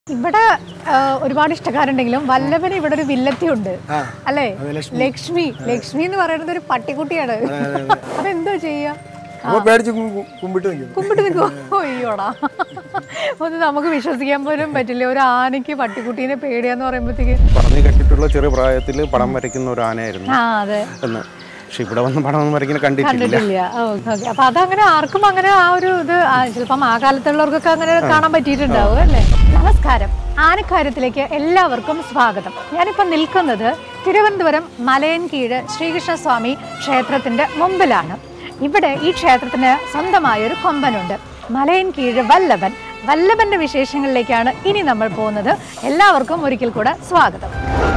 ഇവിടെ ആ, ഒരുപാട് ഇഷ്ടക്കാരുണ്ടെങ്കിലും വല്ലഭന് ഇവിടെ ഒരു വില്ലത്തിയുണ്ട് ആ. അല്ലേ അതെ, ലക്ഷ്മി. ലക്ഷ്മി ലക്ഷ്മി എന്ന് പറയുന്നത് ഒരു പട്ടിക്കുട്ടിയാണ് അതെന്തോ ചെയ്യാ അപ്പൊ പേടിച്ച് കു- കു- കുമ്പിട്ട് നിൽക്കും കുമ്പിട്ട് നിൽക്കുമോ അയ്യോടാ ഒന്ന് നമുക്ക് വിശ്വസിക്കാൻ പോലും പറ്റില്ല ഒരു ആനയ്ക്ക് പട്ടിക്കുട്ടീനെ പേടിയാന്ന് പറയുമ്പോഴത്തേക്ക് പറഞ്ഞു കേട്ടിട്ടുള്ള ചെറിയ പ്രായത്തിൽ പടം വരയ്ക്കുന്ന ഒരു ആനയായിരുന്നു ആ അതെ എന്ന് പക്ഷെ ഇവിടെ വന്ന് പടം ഒന്നും വരയ്ക്കുന്ന കണ്ടിട്ടില്ല കണ്ടിട്ടില്ല ഓക്കെ അപ്പൊ അതങ്ങനെ ആർക്കും അങ്ങനെ ആ ഒരു ഇത് ആ, ചിലപ്പം ആ കാലത്തുള്ളവർക്കൊക്കെ അങ്ങനെ കാണാൻ പറ്റിയിട്ടുണ്ടാവും അല്ലേ നമസ്കാരം ആനക്കാര്യത്തിലേക്ക് എല്ലാവർക്കും സ്വാഗതം ഞാനിപ്പോൾ നിൽക്കുന്നത് തിരുവനന്തപുരം മലയൻകീഴ് ശ്രീകൃഷ്ണസ്വാമി ക്ഷേത്രത്തിന്റെ മുമ്പിലാണ് ഇവിടെ ഈ ക്ഷേത്രത്തിന് സ്വന്തമായ ഒരു കൊമ്പനുണ്ട് മലയൻകീഴ് വല്ലഭൻ വല്ലഭന്റെ വിശേഷങ്ങളിലേക്കാണ് ഇനി നമ്മൾ പോകുന്നത് എല്ലാവർക്കും ഒരിക്കൽ കൂടെ സ്വാഗതം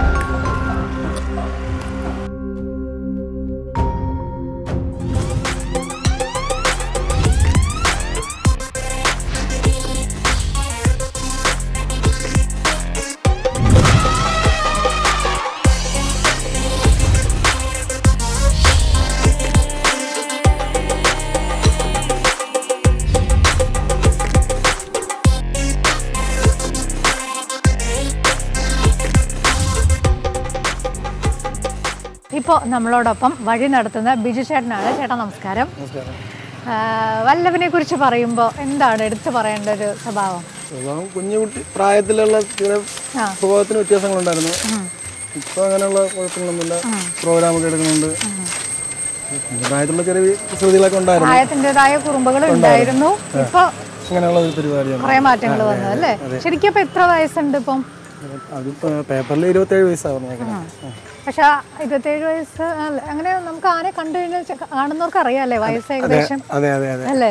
ഇപ്പോൾ നമ്മളോടൊപ്പം വഴി നടത്തുന്ന ബിജു ചേട്ടനാണ് ചേട്ടാ നമസ്കാരം ആ, വല്ലഭനെ കുറിച്ച് പറയുമ്പോൾ എന്താണ് എടുത്തു പറയേണ്ട ഒരു സ്വഭാവം സ്വഭാവം കുഞ്ഞു കുട്ടി പ്രായത്തിലുള്ള ചെറിയ ആ. സ്വഭാവത്തിന് വ്യത്യാസങ്ങളുണ്ടായിരുന്നു ഇപ്പൊ അങ്ങനെയുള്ള കുഴപ്പങ്ങളൊന്നുമില്ല പ്രോഗ്രാമൊക്കെ എടുക്കുന്നുണ്ട് കുഞ്ഞു പ്രായത്തിലുള്ള ചെറിയ കുസൃതികളൊക്കെ ഉണ്ടായിരുന്നു പ്രായത്തിൻ്റെതായ കുറുമ്പുകൾ ഉണ്ടായിരുന്നു ഇപ്പൊ അങ്ങനെയുള്ള ഒരു പരിപാടിയാണ് കുറെ മാറ്റങ്ങൾ വന്നു അല്ലേ ശരിക്കും ഇപ്പൊ എത്ര വയസ്സുണ്ട് ഇപ്പം അതിപ്പോ പേപ്പറിൽ ഇരുപത്തേഴ് വയസ്സാണ് പറഞ്ഞേക്കുന്നത് പക്ഷെ ആ ഇരുപത്തേഴ് വയസ്സ് അല്ല, അങ്ങനെ നമുക്ക് ആരെ കണ്ടു കഴിഞ്ഞാൽ ചെ- കാണുന്നവർക്ക് അറിയാല്ലേ വയസ്സ് ഏകദേശം അതെ അതെ അതെ അല്ലേ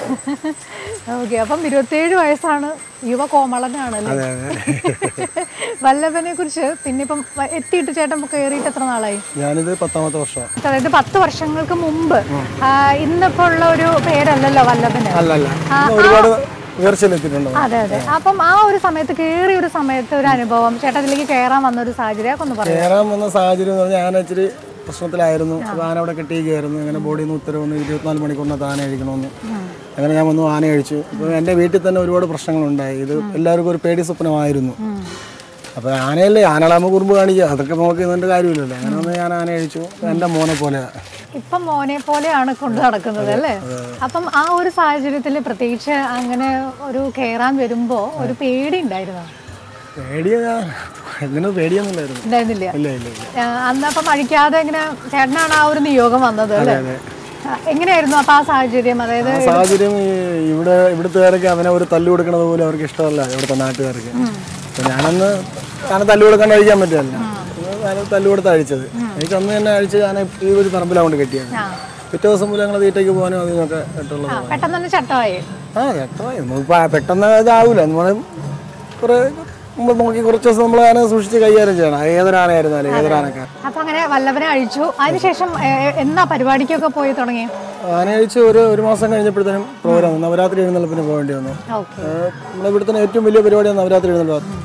ഓക്കെ അപ്പം ഇരുപത്തേഴ് വയസ്സാണ് യുവ കോമളനാണ് അല്ലേ അതെ അതെ വല്ലഭനെ കുറിച്ച് പിന്നെ ഇപ്പം വ- എത്തിയിട്ട് ചേട്ടൻ ഇപ്പൊ കയറിയിട്ട് എത്ര നാളായി ഞാനിത് പത്താമത്തെ വർഷം അതായത് പത്ത് വർഷങ്ങൾക്ക് മുമ്പ് ആ, ഇന്നിപ്പോ ഉള്ള ഒരു പേരല്ലല്ലോ വല്ലഭന് അല്ല അല്ല ഇന്ന് ഒരുപാട് ഉയർച്ചയിലെത്തിയിട്ടുണ്ടോ അതെ അതെ അപ്പം ആ ഒരു സമയത്ത് കയറിയ ഒരു സമയത്ത് ഒരു അനുഭവം ചേട്ടൻ അതിലേക്ക് കയറാൻ വന്ന ഒരു സാഹചര്യം ഒന്ന് പറയാം കയറാൻ വന്ന സാഹചര്യം എന്ന് പറഞ്ഞാൽ ഞാൻ ഇച്ചിരി പ്രശ്നത്തിലായിരുന്നു അപ്പോൾ ആന അവിടെ കെട്ടിയിരിക്കുകയായിരുന്നു അങ്ങനെ ബോഡിയിൽ നിന്ന് ഉത്തരവ് വന്ന് ഇരുപത്തിനാല് മണിക്കൂറിനകത്ത് ആന കഴിക്കണമെന്ന് അങ്ങനെ ഞാൻ വന്നു ആന കഴിച്ചു അപ്പോൾ എൻ്റെ വീട്ടിൽ തന്നെ ഒരുപാട് പ്രശ്നങ്ങളുണ്ടായി ഇത് എല്ലാവർക്കും ഒരു പേടി സ്വപ്നമായിരുന്നു അപ്പോൾ ആനയല്ലേ ആനകളാകുമ്പോൾ കുറുമ്പ് കാണിക്കുക അതൊക്കെ നോക്കി ഇതിൻ്റെ കാര്യമില്ലല്ലോ അങ്ങനെ വന്ന് ഞാൻ ആന കഴിച്ചു എൻ്റെ മോനെ പോലെ ഇപ്പം മോനെ പോലെയാണ് കൊണ്ടു നടക്കുന്നത് അല്ലേ അപ്പം ആ ഒരു സാഹചര്യത്തിൽ പ്രത്യേകിച്ച് അങ്ങനെ ഒരു കയറാൻ വരുമ്പോ ഒരു പേടി ഉണ്ടായിരുന്നു പേടിയ അങ്ങനെ പേടിയൊന്നുമില്ലായിരുന്നു ഉണ്ടായിരുന്നില്ല ഇല്ല ഇല്ല ഇല്ല ആ, അന്ന് അപ്പം അഴിക്കാതെ ഇങ്ങനെ ചേട്ടനാണ് ആ ഒരു നിയോഗം വന്നത് അല്ലേ ആ, എങ്ങനെയായിരുന്നു അപ്പൊ ആ സാഹചര്യം അതായത് ആ സാഹചര്യം ഈ ഇവിടെ ഇവിടുത്തുകാരൊക്കെ അവനെ ഒരു തല്ലു കൊടുക്കണത് പോലും അവർക്ക് ഇഷ്ടമല്ല ഇവിടുത്തെ നാട്ടുകാർക്ക് അപ്പൊ ഞാനന്ന് ഞാൻ തല്ലു കൊടുക്കാൻ കഴിക്കാൻ പറ്റില്ല ഞാൻ തല്ലു കൊടുത്ത് അഴിച്ചത് എനിക്ക് അന്ന് തന്നെ അഴിച്ച് ഞാൻ ഈ ഒരു പറമ്പിലാകൊണ്ട് കെട്ടിയത് ആ പിറ്റേ ദിവസം മുതൽ ഞങ്ങൾ തീറ്റയ്ക്ക് പോകാനും അതിനൊക്കെ ഇട്ടുള്ളത് ആ, പെട്ടെന്ന് തന്നെ ചട്ടമായി ആ ചട്ടമായി നമുക്ക് പെട്ടെന്ന് ഇതാവൂല നമ്മൾ കുറേ നമ്മൾ നോക്കി കുറച്ച് ദിവസം നമ്മൾ ആനെ സൂക്ഷിച്ച് കൈകാര്യം ചെയ്യണം അത് ഏതൊരാനായിരുന്നാലും ഏതൊരാനക്കാരൻ അപ്പൊ അങ്ങനെ വല്ലഭനെ അഴിച്ചു അതിനുശേഷം ഏ, എന്നാ പരിപാടിക്കൊക്കെ പോയി തുടങ്ങി ആന അഴിച്ച് ഒരു ഒരു മാസം കഴിഞ്ഞപ്പോഴത്തേനും പ്രോഗ്രാം നവരാത്രി എഴുന്നള്ളിപ്പിന് പോകേണ്ടി വന്നു ഓക്കെ ഏഹ് നമ്മുടെ ഇവിടുത്തെ ഏറ്റവും വലിയ പരിപാടിയാണ് നവരാത്രി എഴുന്നള്ളി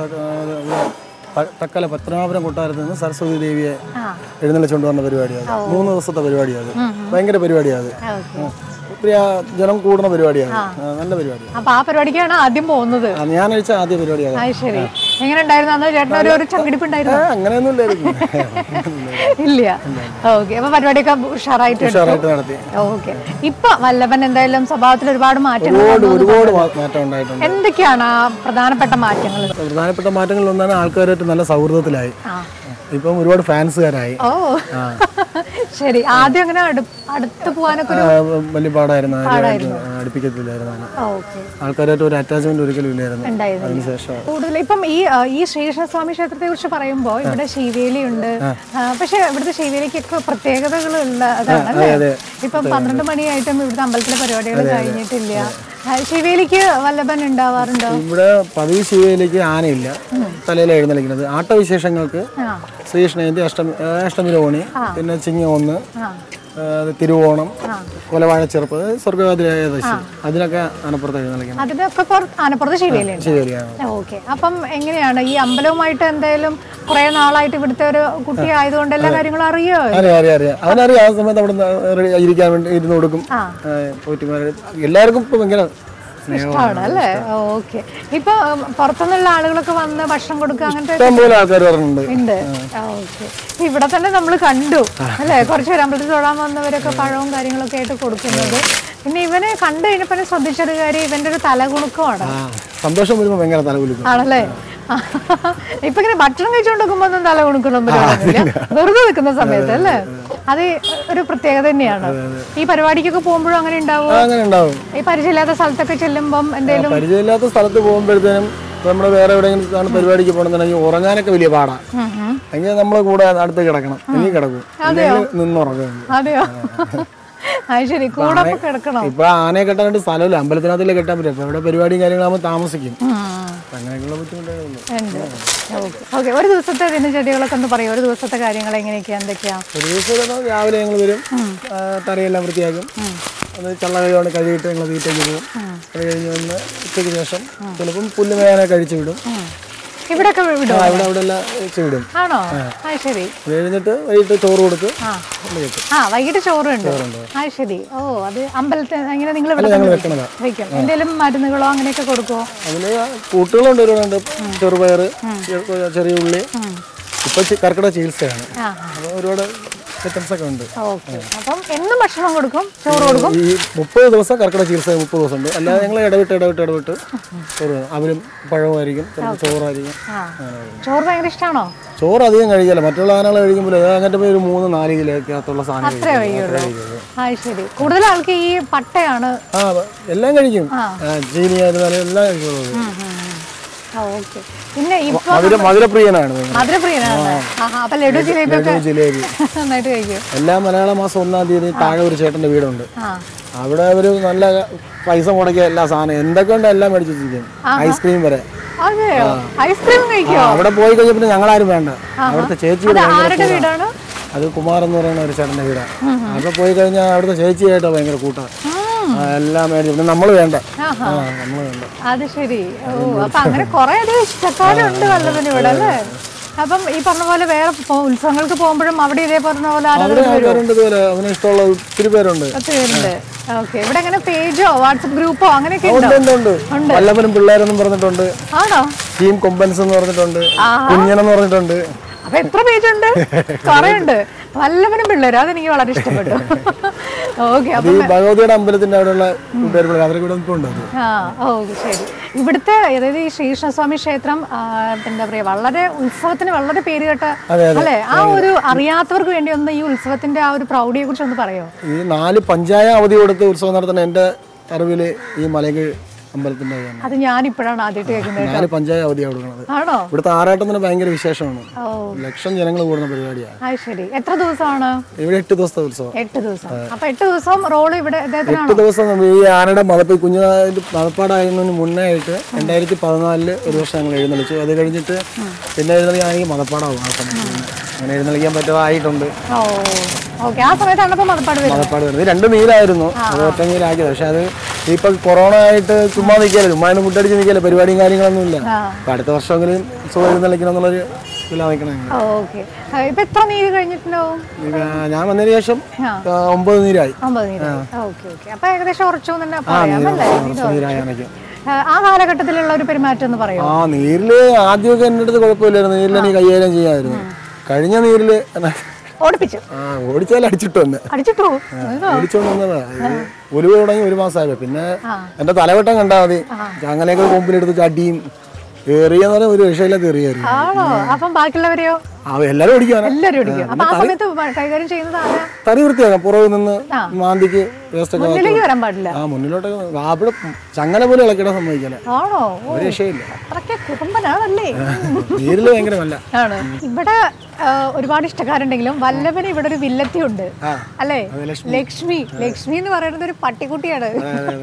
തക്കല പത്മനാഭപുരം കൊട്ടാരത്തിൽ നിന്ന് സരസ്വതി ദേവിയെ ആ എഴുന്നള്ളിച്ചുകൊണ്ട് വന്ന പരിപാടിയാണ് മൂന്ന് ദിവസത്തെ പരിപാടിയാണ് ഭയങ്കര പരിപാടിയാണ് ഓക്കെ ഒത്തിരി ആ ജനം കൂടുന്ന പരിപാടിയാണ് ആ, നല്ല പരിപാടിയാണ് അപ്പൊ ആ പരിപാടിക്കാണ് ആദ്യം പോകുന്നത് ആ, ഞാൻ അഴിച്ച ആദ്യ പരിപാടിയാണ് അത് ശരി എങ്ങനെ ഉണ്ടായിരുന്നു അന്ന് ചേട്ടൻ ഒരു ഒരു ചങ്കിടിപ്പ് ഉണ്ടായിരുന്നു ഏ, അങ്ങനെയൊന്നും ഇല്ലായിരുന്നു ഇല്ല ഓക്കെ അപ്പൊ പരിപാടിയൊക്കെ ഉഷാറായിട്ട് എടുത്തു ഉഷാറായിട്ട് നടത്തി ഓക്കെ ഇപ്പൊ വല്ലഭൻ എന്തായാലും സ്വഭാവത്തിൽ ഒരുപാട് മാറ്റങ്ങൾ ഒരുപാട് ഒരുപാട് മാ- മാറ്റം ഉണ്ടായിട്ടുണ്ട് എന്തൊക്കെയാണ് ആ പ്രധാനപ്പെട്ട മാറ്റങ്ങൾ പ്രധാനപ്പെട്ട മാറ്റങ്ങളിൽ ഒന്നാണ് ആൾക്കാരായിട്ട് നല്ല സൗഹൃദത്തിലായി ആ ഇപ്പം ഒരുപാട് ഫാൻസുകാരായി ഓ ശരി ആദ്യം അങ്ങനെ അടു അടുത്ത് പോവാനൊക്കെ ആ, വലിയ പാടായിരുന്നു ആരെയും അടുപ്പിക്കത്തില്ലായിരുന്നു ആന. ഓക്കെ ആൾക്കാരായിട്ട് ഒരു അറ്റാച്ച്മെന്റ് ഒരിക്കലും ഇല്ലായിരുന്നു ഉണ്ടായിരുന്നു അതിനുശേഷം കൂടുതൽ ഇപ്പം ഈ ആ, ഈ ശ്രീകൃഷ്ണസ്വാമി ക്ഷേത്രത്തെ കുറിച്ച് പറയുമ്പോൾ ഇവിടെ ശിവേലി ഉണ്ട് പക്ഷെ ഇവിടുത്തെ ശിവേലിക്കൊക്കെ പ്രത്യേകതകൾ ഉള്ളതാണ് അല്ലേ അതെ. ഇപ്പം പന്ത്രണ്ട് മണിയായിട്ടും ഇവിടുത്തെ അമ്പലത്തിലെ പരിപാടികൾ കഴിഞ്ഞിട്ടില്ല ആ, ശിവേലിക്ക് വല്ലഭൻ ഉണ്ടാവാറുണ്ടോ ഇവിടെ പതിവ് ശിവയിലേക്ക് ആനയില്ല തലയിൽ എഴുന്നള്ളിക്കുന്നത് ആട്ടവിശേഷങ്ങൾക്ക് ആ ശ്രീകൃഷ്ണജയന്തി അഷ്ടമി ആ, അഷ്ടമി രോഹിണി പിന്നെ ചിങ്ങ ഒന്ന് ആ ആ, തിരുവോണം കൊലവാഴച്ചെറുപ്പ് സ്വർഗവാതിരായ ദശി അതിനൊക്കെ ആനപ്പുറത്ത് എഴുന്നള്ളിക്കണം അതിനൊക്കെ പുറത്ത് ആനപ്പുറത്ത് ശിവേലി ഉണ്ട് ശിവേലിയാണ് ഓക്കെ അപ്പം എങ്ങനെയാണ് ഈ അമ്പലവുമായിട്ട് എന്തായാലും കുറെ നാളായിട്ട് ഇവിടുത്തെ ഒരു കുട്ടി ആയതുകൊണ്ട് എല്ലാ കാര്യങ്ങളും അറിയോ അറിയാം അറിയാം അറിയാം അവനറിയാം ആ സമയത്ത് അവിടെ നിന്ന് ഇരിക്കാൻ വേണ്ടി ഇരുന്ന് കൊടുക്കും ആ. പോറ്റുമാർ എല്ലാവർക്കും ഇപ്പം ഭയങ്കര ഇഷ്ടമാണ് അല്ലേ ഓക്കെ ഇപ്പൊ ഉം, പുറത്തുനിന്നുള്ള ആളുകളൊക്കെ വന്ന് ഭക്ഷണം കൊടുക്കുക അങ്ങനത്തെ ഇഷ്ടം പോലെ ആൾക്കാർ പറഞ്ഞിട്ടുണ്ട് ഉണ്ട് ഓക്കെ ഇവിടെ തന്നെ നമ്മൾ കണ്ടു അല്ലേ കുറച്ച് പേര് അമ്പലത്തിൽ തൊഴാൻ വന്നവരൊക്കെ പഴവും കാര്യങ്ങളൊക്കെ ആയിട്ട് കൊടുക്കുന്നത് പിന്നെ ഇവനെ കണ്ടു കഴിഞ്ഞപ്പോ എന്നെ ശ്രദ്ധിച്ചൊരു കാര്യം ഇവന്റെ ഒരു തലകുണുക്കമാണ് ആ സന്തോഷം വരുമ്പോൾ ഭയങ്കര തലകുലിക്കും ആണല്ലേ ഇപ്പൊ ഇങ്ങനെ ഭക്ഷണം കഴിച്ചുകൊണ്ടിരിക്കുമ്പോ ഒന്നും തല കുണുക്കണം വെറുതെ നിൽക്കുന്ന സമയത്ത് അല്ലേ അത് ഒരു പ്രത്യേകത തന്നെയാണ് ഈ പരിപാടിക്കൊക്കെ പോകുമ്പോഴും അങ്ങനെ ഉണ്ടാവും ആ, അങ്ങനെ ഉണ്ടാവും ഈ പരിചയമില്ലാത്ത സ്ഥലത്തൊക്കെ ചെല്ലുമ്പം എന്തേലും പരിചയമില്ലാത്ത സ്ഥലത്ത് പോകുമ്പോഴത്തേനും നമ്മൾ വേറെ എവിടെയെങ്കിലും ആണ് പരിപാടിക്ക് പോകണമെന്നുണ്ടെങ്കിൽ ഉറങ്ങാനൊക്കെ വലിയ പാടാ ഉം ഉം. എങ്കിൽ നമ്മളെ കൂടെ അടുത്ത് കിടക്കണം എങ്കിൽ കിടക്കും ഇല്ലെങ്കിൽ നിന്നുറങ്ങും അതെയോ അത് ശരി കൂടെ അപ്പൊ കിടക്കണോ ഇപ്പൊ ആനയെ കെട്ടാനായിട്ട് സ്ഥലമില്ല അമ്പലത്തിനകത്തല്ലേ കെട്ടാൻ പറ്റും അപ്പൊ ഇവിടെ പരിപാടിയും കാര്യങ്ങളാകുമ്പോൾ താമസിക്കും ഉം. അപ്പൊ അങ്ങനെയൊക്കെയുള്ള ബുദ്ധിമുട്ടുകളുണ്ട് ഉണ്ട് ഓക്കെ ഓക്കെ ഒരു ദിവസത്തെ ദിനചര്യകളൊക്കെ ഒന്ന് പറയും ഒരു ദിവസത്തെ കാര്യങ്ങൾ എങ്ങനെയൊക്കെയാ എന്തൊക്കെയാ ഒരു ദിവസം തന്നെ രാവിലെ ഞങ്ങൾ വരും ആ, തറയെല്ലാം വൃത്തിയാക്കും അത് ചള്ള കഴിയോണ്ട് കഴുകിയിട്ട് ഞങ്ങൾ വീട്ടിലേക്ക് പോകും അത് കഴിഞ്ഞ് വന്ന് ഉച്ചയ്ക്ക് ശേഷം ചിലപ്പം പുല്ല് മേയാനെ കഴിച്ചു വിടും ഇവിടെയൊക്കെ വിടും ആ, ഇവിടെ അവിടെ എല്ലാം വെച്ച് വിടും ആണോ അത് ശരി അത് കഴിഞ്ഞിട്ട് വൈകിട്ട് ചോറ് കൊടുത്ത് ആ കൊണ്ട് വെക്കും ആ വൈകിട്ട് ചോറുണ്ട് അത് ശരി ഓ അത് അമ്പലത്തിൽ എങ്ങനെ നിങ്ങൾ ഇവിടെ ഞങ്ങൾ തന്നെ വെക്കണതാ വയ്ക്കും എന്തെങ്കിലും മരുന്നുകളോ അങ്ങനെയൊക്കെ കൊടുക്കുമോ അതിന് കൂട്ടുകളുണ്ട് ഒരുപാടുണ്ട് ചെറുപയർ ചെറിയ ഉള്ളി ഇപ്പൊ ചി- കർക്കിടക ചികിത്സയാണ് ആ അപ്പോൾ ഒരുപാട് ഐറ്റംസ് ഒക്കെ ഉണ്ട് ഓക്കെ അപ്പം എന്നും ഭക്ഷണം കൊടുക്കും ചോറ് കൊടുക്കും ഈ മുപ്പത് ദിവസം കർക്കിടക ചികിത്സ മുപ്പത് ദിവസം ഉണ്ട് അല്ലാതെ ഞങ്ങൾ ഇടവിട്ട് ഇടവിട്ട് ഇടവിട്ട് ചോറ് തരും. അവരും പഴമായിരിക്കും ചിലപ്പോൾ ചോറായിരിക്കും ആ ചോറ് ഭയങ്കര ഇഷ്ടമാണോ ചോറ് അധികം കഴിക്കില്ല മറ്റുള്ള ആനകൾ കഴിക്കുമ്പോൾ അങ്ങനത്തെ പോയി ഒരു മൂന്ന് നാല് കിലോക്കകത്തുള്ള സാധനം അത്രേ വയ്യുള്ളൂ അത് ശരി കൂടുതൽ ആൾക്ക് ഈ പട്ടയാണ് ആ എല്ലാം കഴിക്കും ആ, ചീനി ആയിരുന്നാലും എല്ലാം കഴിക്കുള്ളൂ ആ ഓക്കെ പിന്നെ ഇപ്പൊ മധുര മധുരപ്രിയനാണ് ഭയങ്കര. മധുരപ്രിയനാണ് ആഹാ അപ്പൊ ലഡു ജിലേബി ഒക്കെ ലഡു, ജിലേബി നന്നായിട്ട് കഴിക്കും എല്ലാ മലയാള മാസം ഒന്നാം തീയതി താഴെ ഒരു ചേട്ടന്റെ വീടുണ്ട് ആ അവിടെ ഒരു നല്ല പൈസ മുടക്കിയ എല്ലാ സാധനം എന്തൊക്കെ ഉണ്ട് എല്ലാം മേടിച്ച് വെച്ചിരിക്കും ഐസ്ക്രീം വരെ അതെയോ ഐസ്ക്രീം ആ, കഴിക്കോ അവിടെ പോയി കഴിഞ്ഞ പിന്നെ ഞങ്ങളാരും വേണ്ട അവിടുത്തെ ചേച്ചിയുടെ അത് ഭയങ്കര ആരുടെ വീടാണ് അത് കുമാർ എന്ന് പറയുന്ന ഒരു ചേട്ടന്റെ വീടാണ് അവിടെ പോയി കഴിഞ്ഞാൽ അവിടുത്തെ ചേച്ചിയായിട്ടോ ഭയങ്കര കൂട്ടാണ് എല്ലാം മേടിച്ചു പിന്നെ നമ്മൾ വേണ്ട ആഹാ. ആ നമ്മൾ വേണ്ട അത് ശരി ഓ അപ്പൊ അങ്ങനെ കുറെ അധികം ഇഷ്ടക്കാരുണ്ട് വല്ലവന് ഇവിടെ അല്ലേ അപ്പം ഈ പറഞ്ഞ പോലെ വേറെ പോ- ഉത്സവങ്ങൾക്ക് പോകുമ്പോഴും അവിടെ ഇതേ പറഞ്ഞ പോലെ അവിടെ ആളുകൾ ആൾക്കാരുണ്ട് ഇതുപോലെ അവന് ഇഷ്ടമുള്ള ഒത്തിരി പേരുണ്ട് ഒത്തിരി പേരുണ്ട് ഓക്കെ ഇവിടെ എങ്ങനെ പേജോ വാട്സപ്പ് ഗ്രൂപ്പോ അങ്ങനെയൊക്കെ ഉണ്ട് ഉണ്ടോ ഉണ്ട് ഉണ്ട് വല്ലവനും പിള്ളേരെന്നും പറഞ്ഞിട്ടുണ്ട് ആണോ ടീം കൊമ്പൻസ് എന്ന് പറഞ്ഞിട്ടുണ്ട് ആഹാ. കുഞ്ഞനെന്ന് പറഞ്ഞിട്ടുണ്ട് അപ്പൊ എത്ര പേജുണ്ട് കുറെ ഉണ്ട് വല്ലവനും പിള്ളേര് അതെനിക്ക് വളരെ ഇഷ്ടപ്പെട്ടു ഓക്കെ ഇത് ഈ ഭഗവതിയുടെ അമ്പലത്തിന്റെ അവിടെയുള്ള കൂട്ടുകാർ പിള്ളേർ അവരൊക്കെ ഇവിടെ ഇപ്പോൾ ഉണ്ട് അത് ആ ഓ ശരി ഇവിടുത്തെ അതായത് ഈ ശ്രീകൃഷ്ണസ്വാമി ക്ഷേത്രം ആ, എന്താ പറയാ വളരെ ഉത്സവത്തിന് വളരെ പേര് കേട്ട അതെ, അതെ. അല്ലെ ആ ഒരു അറിയാത്തവർക്ക് വേണ്ടി ഒന്ന് ഈ ഉത്സവത്തിന്റെ ആ ഒരു പ്രൗഢിയെ കുറിച്ച് ഒന്ന് പറയോ ഈ നാല് പഞ്ചായ അവധി കൊടുത്ത് ഉത്സവം നടത്തുന്ന എൻ്റെ അറിവിൽ ഈ മലയ്ക്ക് അമ്പലത്തിന്റെ അതാണ് അത് ഞാൻ ഇപ്പോഴാണ് ആദ്യമായിട്ട് കേൾക്കുന്നത് നാല് പഞ്ചായ അവധിയാണ് കൊടുക്കുന്നത് ആണോ ഇവിടുത്തെ ആറാട്ടത്തിന് ഭയങ്കര വിശേഷമാണ് ഓ ലക്ഷം ജനങ്ങൾ കൂടുന്ന പരിപാടിയാണ് അത് ശരി എത്ര ദിവസമാണ് ഇവിടെ എട്ട് ദിവസത്തെ ഉത്സവം എട്ട് ദിവസം അപ്പൊ എട്ട് ദിവസം റോള് ഇവിടെ ഇദ്ദേഹത്തിനാണോ എട്ട് ദിവസം നമ്മൾ ഈ ആനയുടെ മതപ്പ് കുഞ്ഞു മതപ്പാടായിരുന്നതിന് മുന്നേ ആയിട്ട് രണ്ടായിരത്തി പതിനാലില് ഒരു വർഷം ഞങ്ങൾ എഴുന്നള്ളിച്ചു അത് കഴിഞ്ഞിട്ട് പിന്നെ എഴുന്നള്ളിക്കുകയാണെങ്കിൽ മതപ്പാടാവും ആ സമയത്ത് അങ്ങനെ എഴുന്നള്ളിക്കാൻ പറ്റാതായിട്ടുണ്ട് ഓ ഓക്കെ ആ സമയത്താണ് ഇപ്പൊ മതപ്പാട് വരുന്നത് മതപ്പാട് വരുന്നത് ഇത് രണ്ട് നീരായിരുന്നു അത് ഒറ്റ നീരാക്കിയത് പക്ഷെ അത് ഇപ്പൊ കൊറോണ ആയിട്ട് ചുമ്മാ നിൽക്കാല്ലോ ചുമ്മാ അതിന് മുട്ടടിച്ച് നിൽക്കാല്ലോ പരിപാടിയും കാര്യങ്ങളൊന്നും ഇല്ല ആ അപ്പൊ അടുത്ത വർഷമെങ്കിലും സുഖം എഴുന്നള്ളിക്കണം എന്നുള്ളൊരു ഇതിലാ നിൽക്കണം ഞങ്ങൾ. ഓക്കെ ഇപ്പൊ എത്ര നീര് കഴിഞ്ഞിട്ടുണ്ടാവും ഇത് ഞാൻ വന്നതിന് ശേഷം ആ. ആ, ഒമ്പത് നീരായി അമ്പത് നീര് ഓക്കെ ഓക്കെ അപ്പൊ ഏകദേശം ഉറച്ചു എന്ന് തന്നെ ആ പറയാം നീര് അല്ലേ കുറച്ച് നീരായി ആനയ്ക്ക് ആ, ആ കാലഘട്ടത്തിലുള്ള ഒരു പെരുമാറ്റം എന്ന് പറയോ ആ നീരില് ആദ്യമൊക്കെ എൻ്റെ അടുത്ത് കുഴപ്പമില്ലായിരുന്നു നീരിൽ എനിക്ക് കൈകാര്യം ചെയ്യാമായിരുന്നു കഴിഞ്ഞ നീരില് എന്നാ, ഓടിപ്പിച്ചു ആ ഓടിച്ചാൽ അടിച്ചിട്ട് വന്ന് അടിച്ചിട്ടു ഓടിച്ചോണ്ട് വന്നതാ ഇത് ഒലിവ് തുടങ്ങി ഒരു മാസമായപ്പോ പിന്നെ ആ. എന്റെ തലവട്ടം കണ്ടാ മതി അങ്ങനെയൊക്കെ കൊമ്പിലെടുത്ത് ചടിയും ഏറിയെന്ന് പറഞ്ഞാൽ ഒരു വിഷയമില്ലാത്ത എറിയായിരുന്നു ആണോ അപ്പം ബാക്കിയുള്ളവരെയോ ആ എല്ലാരും ഓടിക്കാനാ എല്ലാരും ഓടിക്കും അപ്പൊ ആ സമയത്ത് വ- കൈകാര്യം ചെയ്യുന്നത് ആരാ തറി വൃത്തിയാക്കാം പുറകിൽ നിന്ന് മാന്തിക്ക് വേസ്റ്റ് ഒക്കെ മുന്നിലേക്ക് വരാൻ പാടില്ല ആ മുന്നിലോട്ടൊക്കെ അവിടെ ചങ്ങല പോലും ഇളക്കിടാൻ സമ്മതിക്കല ആണോ ഓ, ഒരു രക്ഷയില്ല അത്രയ്ക്ക് കുറുമ്പനാണല്ലേ നീരില് ഭയങ്കര നല്ല ആണ് ഇവിടെ ആ, ഒരുപാട് ഇഷ്ടക്കാരുണ്ടെങ്കിലും വല്ലഭന് ഇവിടെ ഒരു വില്ലത്തി ഉണ്ട് ആ അല്ലേ അത് ലക്ഷ്മി ലക്ഷ്മി എന്ന് പറയുന്നത് ഒരു പട്ടിക്കുട്ടിയാണ്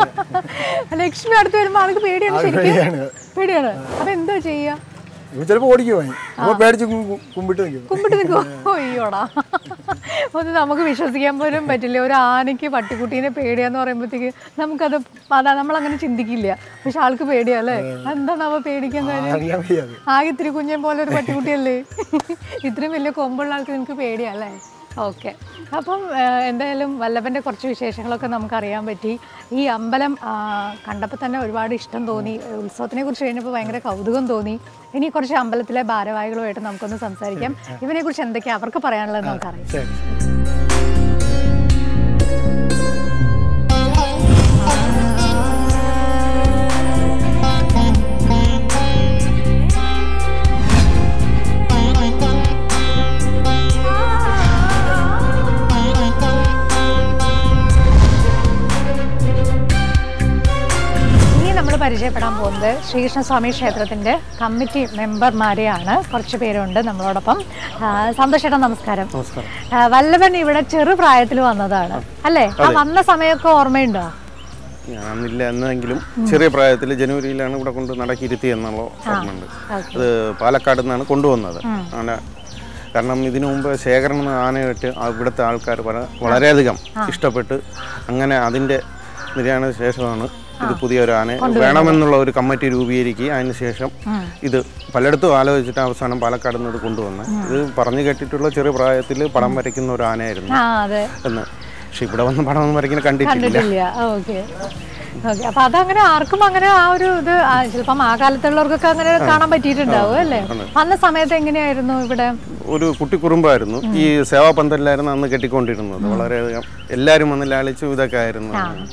ലക്ഷ്മി അടുത്ത് വരുമ്പോ ആൾക്ക് പേടിയാണ് ശരിക്കും പേടിയാണ് പേടിയാണ് അപ്പൊ എന്താ ചെയ്യാ ഇവ ചിലപ്പോ ഓടിക്കുവാ അപ്പൊ പേടിച്ച് കു- കു- കുമ്പിട്ട് നിൽക്കും കുമ്പിട്ട് നിൽക്കുമോ അയ്യോടാ ഒന്ന് നമുക്ക് വിശ്വസിക്കാൻ പോലും പറ്റില്ല ഒരു ആനയ്ക്ക് പട്ടിക്കുട്ടീനെ പേടിയാന്ന് പറയുമ്പോഴത്തേക്ക് നമുക്കത് അതാ നമ്മളങ്ങനെ ചിന്തിക്കില്ല പക്ഷെ ആൾക്ക് പേടിയാ അല്ലേ എന്താ നമ്മ പേടിക്കാൻ കാര്യം അറിയാൻ വയ്യാതെ ആകെ ഇത്തിരി കുഞ്ഞൻ പോലെ ഒരു പട്ടിക്കുട്ടിയല്ലേ ഇത്രയും വലിയ കൊമ്പുള്ള ആൾക്ക് നിനക്ക് പേടിയാ അല്ലേ ഓക്കെ അപ്പം ആ, എന്തായാലും വല്ലഭൻ്റെ കുറച്ച് വിശേഷങ്ങളൊക്കെ നമുക്ക് അറിയാൻ പറ്റി ഈ അമ്പലം കണ്ടപ്പോൾ തന്നെ ഒരുപാട് ഇഷ്ടം തോന്നി ഉത്സവത്തിനെ കുറിച്ച് കഴിഞ്ഞപ്പോൾ ഭയങ്കര കൗതുകം തോന്നി ഇനി കുറച്ച് അമ്പലത്തിലെ ഭാരവാഹികളുമായിട്ട് നമുക്കൊന്ന് സംസാരിക്കാം ഇവനെക്കുറിച്ച് എന്തൊക്കെയാണ് അവർക്ക് പറയാനുള്ളത് നമുക്കറിയാം ശരി ഇനി നമ്മൾ പരിചയപ്പെടാൻ പോകുന്നത് ശ്രീകൃഷ്ണസ്വാമി ക്ഷേത്രത്തിന്റെ കമ്മിറ്റി മെമ്പർമാരെയാണ് കുറച്ച് പേരുണ്ട് നമ്മളോടൊപ്പം ആ, സന്തോഷ് ചേട്ടാ നമസ്കാരം നമസ്കാരം ആ, വല്ലഭൻ ഇവിടെ ചെറുപ്രായത്തിൽ വന്നതാണ് അല്ലേ ആ വന്ന സമയമൊക്കെ ഓർമ്മയുണ്ടോ ഞാനില്ല എന്നെങ്കിലും ചെറിയ പ്രായത്തിൽ ജനുവരിയിലാണ് ഇവിടെ കൊണ്ട് നടക്കിയിരുത്തി എന്നുള്ള ഓർമ്മയുണ്ട് ഓക്കെ അത് പാലക്കാട് നിന്നാണ് കൊണ്ടുവന്നത് ആന കാരണം ഇതിനു മുമ്പ് ശേഖരണം എന്ന ആനയായിട്ട് ആ ഇവിടുത്തെ ആൾക്കാർ വള- വളരെയധികം ഇഷ്ടപ്പെട്ട് അങ്ങനെ അതിൻ്റെ നിര്യാണ ശേഷമാണ് ഇത് പുതിയ ഒരു ആന വേണമെന്നുള്ള ഒരു കമ്മിറ്റി രൂപീകരിക്കുകയും അതിന് ശേഷം ഇത് പലയിടത്തും ആലോചിച്ചിട്ട് അവസാനം പാലക്കാട് നിന്ന് ഇത് കൊണ്ടുവന്നത് ഇത് പറഞ്ഞു കേട്ടിട്ടുള്ള ചെറിയ പ്രായത്തിൽ പടം വരയ്ക്കുന്ന ഒരു ആനയായിരുന്നു ആ അതെ എന്ന് പക്ഷെ ഇവിടെ വന്ന് പടം ഒന്നും വരയ്ക്കുന്ന കണ്ടിട്ടില്ല കണ്ടിട്ടില്ല ഓക്കെ ഓക്കെ അപ്പൊ അതങ്ങനെ ആർക്കും അങ്ങനെ ആ ഒരു ഇത് ആ, ചിലപ്പം ആ കാലത്തുള്ളവർക്കൊക്കെ അങ്ങനെ കാണാൻ പറ്റിയിട്ടുണ്ടാവും അല്ലേ അന്ന സമയത്ത് എങ്ങനെയായിരുന്നു ഇവിടെ ഒരു കുട്ടിക്കുറുമ്പായിരുന്നു ഈ സേവാ പന്തലിലായിരുന്നു അന്ന് കെട്ടിക്കൊണ്ടിരുന്നത് വളരെയധികം എല്ലാവരും വന്ന് ലാളിച്ചു ഇതൊക്കെ ആയിരുന്നു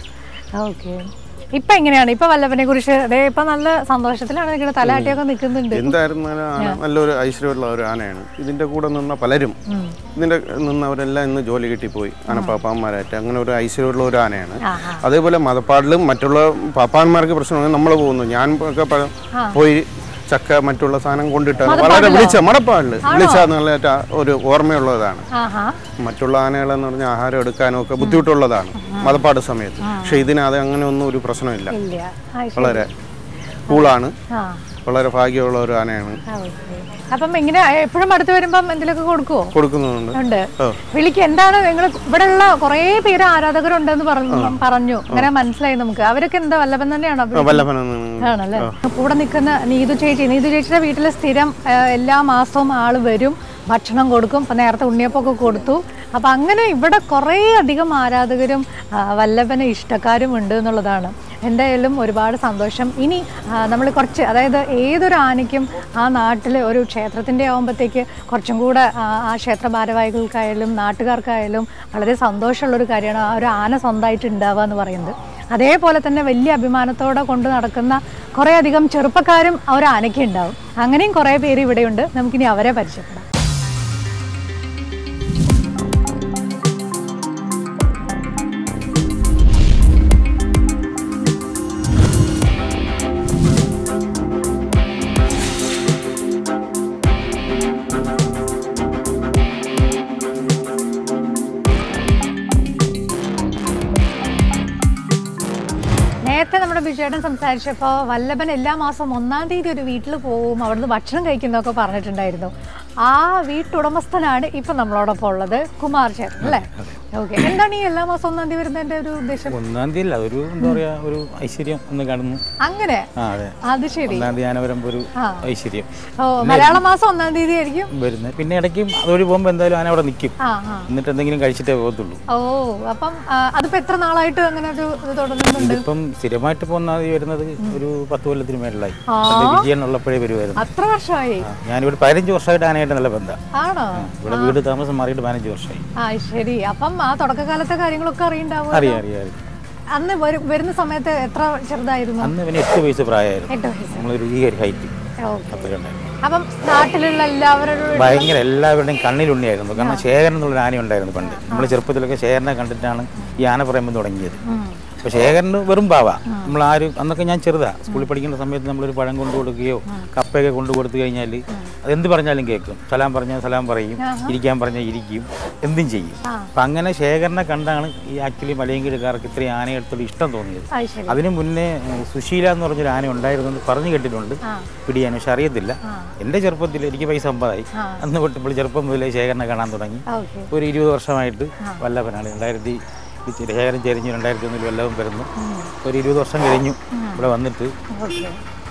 ഓക്കെ ഇപ്പൊ എങ്ങനെയാണ് ഇപ്പൊ വല്ലഭനെ കുറിച്ച് അതെ ഇപ്പൊ നല്ല സന്തോഷത്തിലാണ് നിൽക്കുന്നത് തലയാട്ടിയൊക്കെ നിൽക്കുന്നുണ്ട് എന്തായിരുന്നാലും ആന നല്ലൊരു ഐശ്വര്യമുള്ള ഒരു ആനയാണ് ഇതിന്റെ കൂടെ നിന്ന പലരും ഇതിന്റെ നിന്നവരെല്ലാം ഇന്ന് ജോലി കിട്ടിപ്പോയി ആനപ്പാപ്പാന്മാരായിട്ട് അങ്ങനെ ഒരു ഐശ്വര്യമുള്ള ഒരു ആനയാണ് ആ ആ അതേപോലെ മതപ്പാടിലും മറ്റുള്ള പാപ്പാന്മാർക്ക് പ്രശ്നമാണ് നമ്മൾ പോകുന്നു ഞാൻ ഒക്കെ പ- പോയി ചക്ക മറ്റുള്ള സാധനം കൊണ്ടിട്ടാണ് വളരെ വിളിച്ച മടപ്പാടില് വിളിച്ച നല്ല ഒരു ഓർമ്മയുള്ളതാണ് ആഹാ മറ്റുള്ള ആനകളെന്ന് പറഞ്ഞാൽ ആഹാരം എടുക്കാനും ഒക്കെ ബുദ്ധിമുട്ടുള്ളതാണ് മതപ്പാട് സമയത്ത് പക്ഷെ ഇതിന് അത് അങ്ങനെ ഒന്നും ഒരു പ്രശ്നമില്ല ഇല്ല ആ, ശരി. വളരെ കൂളാണ് ആ വളരെ ഭാഗ്യമുള്ള ഒരു ആനയാണ് ആ, okay. അപ്പം ഇങ്ങനെ എപ്പോഴും അടുത്ത് വരുമ്പം എന്തെങ്കിലുമൊക്കെ കൊടുക്കുവോ കൊടുക്കുന്നുണ്ട് ഉണ്ട് ഓ. വിളിക്ക് എന്താണ് നിങ്ങൾ ഇവിടെയുള്ള കുറേ പേര് ആരാധകരുണ്ടെന്ന് പറഞ്ഞു പറഞ്ഞു അങ്ങനെ മനസ്സിലായി നമുക്ക് അവരൊക്കെ എന്താ വല്ലഭൻ തന്നെയാണോ ആ, വല്ലഭനെന്ന് ആണല്ലേ കൂടെ നിൽക്കുന്ന നീതു ചേച്ചി നീതു ചേച്ചിയുടെ വീട്ടിൽ സ്ഥിരം ആ, എല്ലാ മാസവും ആള് വരും ഭക്ഷണം കൊടുക്കും ഇപ്പം നേരത്തെ ഉണ്ണിയപ്പൊക്കെ കൊടുത്തു അപ്പം അങ്ങനെ ഇവിടെ കുറേ അധികം ആരാധകരും ആ, വല്ലഭന് ഇഷ്ടക്കാരും ഉണ്ട് എന്നുള്ളതാണ് എന്തായാലും ഒരുപാട് സന്തോഷം ഇനി നമ്മൾ കുറച്ച് അതായത് ഏതൊരു ആനയ്ക്കും ആ നാട്ടിൽ ഒരു ക്ഷേത്രത്തിൻ്റെ ആകുമ്പോഴത്തേക്ക് കുറച്ചും കൂടെ ആ, ആ ക്ഷേത്ര ഭാരവാഹികൾക്കായാലും നാട്ടുകാർക്കായാലും വളരെ സന്തോഷമുള്ളൊരു കാര്യമാണ് ആ ഒരു ആന സ്വന്തമായിട്ട് ഉണ്ടാവുക എന്ന് പറയുന്നത് അതേപോലെ തന്നെ വലിയ അഭിമാനത്തോടെ കൊണ്ട് നടക്കുന്ന കുറേ അധികം ചെറുപ്പക്കാരും ആ ഒരു ആനയ്ക്ക് ഉണ്ടാവും അങ്ങനെയും കുറേ പേര് ഇവിടെയുണ്ട് നമുക്കിനി അവരെ പരിചയപ്പെടാം നേരത്തെ നമ്മുടെ ബിജുവേട്ടൻ സംസാരിച്ചപ്പോൾ വല്ലഭൻ എല്ലാ മാസവും ഒന്നാം തീയതി ഒരു വീട്ടിൽ പോവും അവിടുന്ന് ഭക്ഷണം കഴിക്കുന്നതൊക്കെ പറഞ്ഞിട്ടുണ്ടായിരുന്നു ആ വീട്ടുടമസ്ഥനാണ് ഇപ്പം നമ്മളോടൊപ്പം ഉള്ളത് കുമാർ ചേട്ടൻ അല്ലേ ഓക്കെ എന്താണ് ഈ എല്ലാ മാസം ഒന്നാം തീയതി വരുന്നതിൻ്റെ ഒരു ഉദ്ദേശം ഒന്നാം തീയതി അല്ല ഒരു എന്താ പറയാ ഒരു ഐശ്വര്യം ഒന്ന് കാണുന്നു അങ്ങനെ ആ അതെ അത് ശരി ഒന്നാം തീയതി ആന വരുമ്പോൾ ഒരു ആ. ഐശ്വര്യം ഓ മലയാള മാസം ഒന്നാം തീയതി ആയിരിക്കും വരുന്നത് പിന്നെ ഇടയ്ക്കും അതുവഴി പോകുമ്പോൾ എന്തായാലും ആന അവിടെ നിൽക്കും ആ ആ എന്നിട്ട് എന്തെങ്കിലും കഴിച്ചിട്ടേ പോകത്തുള്ളൂ ഓ അപ്പം ആ, അതിപ്പോ എത്ര നാളായിട്ട് അങ്ങനെ ഒരു ഇത് തുടങ്ങുന്നുണ്ട് ഇതിപ്പം സ്ഥിരമായിട്ട് ഇപ്പോൾ ഒന്നാം തീയതി വരുന്നത് ഒരു പത്ത് കൊല്ലത്തിന് മേളിലായി ആ. എൻ്റെ വിജയൻ ഉള്ളപ്പോഴേ വരുമായിരുന്നു അത്ര വർഷമായി ആ, ഞാനിവിടെ പതിനഞ്ച് വർഷമായിട്ട് ആനയായിട്ട് നല്ല ബന്ധം ആണോ ഇവിടെ വീട് താമസം മാറിയിട്ട് പതിനഞ്ച് വർഷമായി ആ ശരി അപ്പം ആ തുടക്കകാലത്തെ കാര്യങ്ങളൊക്കെ അറിയണ്ടാവും അറിയാം അറിയാം അറിയാം അന്ന് വരു- വരുന്ന സമയത്ത് എത്ര ചെറുതായിരുന്നു അന്ന് പിന്നെ എട്ട് വയസ്സ് പ്രായമായിരുന്നു എട്ട് വയസ്സ് നമ്മളൊരു ഈ ഒരു ഹൈറ്റ് ഓക്കെ അത്രയുണ്ടായിരുന്നു അപ്പം നാട്ടിലുള്ള എല്ലാവരും ഭയങ്കര എല്ലാവരുടെയും കണ്ണിലുണ്ണിയായിരുന്നു കാരണം ശേഖരൻ എന്നുള്ളൊരു ആന ഉണ്ടായിരുന്നു പണ്ട് നമ്മൾ ചെറുപ്പത്തിലൊക്കെ ശേഖരനെ കണ്ടിട്ടാണ് ഈ ആന പറയുമ്പോൾ തുടങ്ങിയത് അപ്പോൾ ശേഖരന് വെറും പാവ നമ്മൾ ആരും അന്നൊക്കെ ഞാൻ ചെറുതാ സ്കൂളിൽ പഠിക്കുന്ന സമയത്ത് നമ്മളൊരു പഴം കൊണ്ടു കൊടുക്കുകയോ കപ്പയൊക്കെ കൊണ്ടു കൊടുത്തു കഴിഞ്ഞാൽ അതെന്ത് പറഞ്ഞാലും കേൾക്കും സലാം പറഞ്ഞാൽ സലാം പറയും ഇരിക്കാൻ പറഞ്ഞാൽ ഇരിക്കും എന്തും ചെയ്യും അപ്പം അങ്ങനെ ശേഖരനെ കണ്ടാണ് ഈ ആക്ച്വലി മലയങ്കീടുകാർക്ക് ഇത്രയും ആനയെടുത്തൊരു ഇഷ്ടം തോന്നിയത് അത് ശരി അതിനു മുന്നേ ഏഹ്, സുശീല എന്ന് പറഞ്ഞൊരു ആന ഉണ്ടായിരുന്നു എന്ന് പറഞ്ഞു കേട്ടിട്ടുണ്ട് പിടിയാൻ പക്ഷെ അറിയത്തില്ല എൻ്റെ ചെറുപ്പത്തിൽ എനിക്ക് പൈസ അമ്പതായി അന്ന് തൊട്ട് ഇപ്പോൾ ചെറുപ്പം മുതലേ ശേഖരനെ കാണാൻ തുടങ്ങി ഓക്കെ ഒരു ഇരുപത് വർഷമായിട്ട് വല്ലഭനാണ് രണ്ടായിരത്തി ഈ ശേഖരം ചെരിഞ്ഞ് രണ്ടായിരത്തി ഒന്നിൽ വല്ലഭം വരുന്നു ഒരു ഇരുപത് വർഷം കഴിഞ്ഞു ഇവിടെ വന്നിട്ട് ഓക്കെ